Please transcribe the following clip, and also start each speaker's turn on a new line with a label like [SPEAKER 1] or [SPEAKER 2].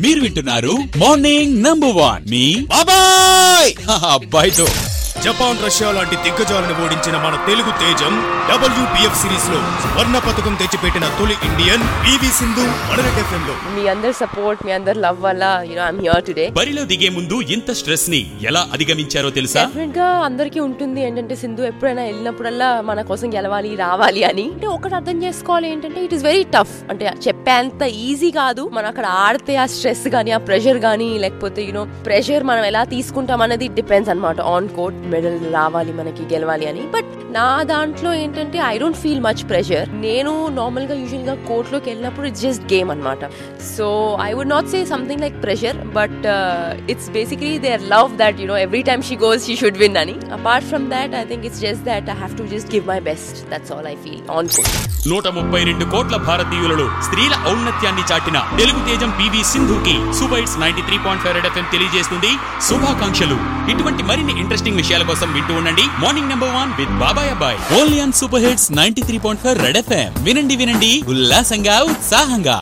[SPEAKER 1] మీరు వింటున్నారు morning number one మీ
[SPEAKER 2] బాబాయ్
[SPEAKER 1] అబ్బాయితో
[SPEAKER 2] జపాన్ రష్యా లాంటి దిగ్గజాలను ఓడించిన మన తెలుగు తేజం డబ్ల్యూపీఎఫ్ సిరీస్ లో స్వర్ణ పథకం తెచ్చిపెట్టిన తొలి ఇండియన్ పివి సింధు మనరక్ ఎఫ్ఎం లో
[SPEAKER 3] మీ అందరి సపోర్ట్ మీ అందరి లవ్ వల్ల యూనో ఐమ్ హియర్ టుడే
[SPEAKER 1] బరిలో దిగే ముందు ఇంత స్ట్రెస్ ని ఎలా అధిగమించారో తెలుసా
[SPEAKER 3] డెఫినెట్ గా అందరికీ ఉంటుంది ఏంటంటే సింధు ఎప్పుడైనా వెళ్ళినప్పుడల్లా మన కోసం గెలవాలి రావాలి అని అంటే ఒకటి అర్థం చేసుకోవాలి ఏంటంటే ఇట్ ఇస్ వెరీ టఫ్ అంటే చెప్పేంత ఈజీ కాదు మనం అక్కడ ఆడితే ఆ స్ట్రెస్ కానీ ఆ ప్రెషర్ కానీ లేకపోతే యూనో ప్రెషర్ మనం ఎలా తీసుకుంటాం అనేది డిపెండ్స్ అనమాట ఆన్ కోర్ట్ మెడల్ రావాలి మనకి గెలవాలి అని బట్ నా దాంట్లో ఏంటంటే I don't feel much pressure నేను నార్మల్ గా యూజువల్ గా కోర్టులోకి వెళ్ళినప్పుడు ఇట్స్ జస్ట్ గేమ్ అనమాట so I would not say something like pressure but it's basically their love that you know every time she goes she should win అని apart from that I think it's just that I have to just give my best that's all I feel on court
[SPEAKER 1] నూట ముప్పై రెండు కోట్ల భారతీయులలో స్త్రీల ఔన్నత్యాన్ని చాటిన తెలుగు తేజం పివి సింధుకి super hits ninety three point five FM తెలియజేస్తుంది శుభాకాంక్షలు ఇటువంటి మరిన్ని ఇంట్రెస్టింగ్ విషయాల కోసం వింటూ ఉండండి morning number one with Babai Abbai only on super hits ninety three point five red FM వినండి వినండి ఉల్లాసంగా ఉత్సాహంగా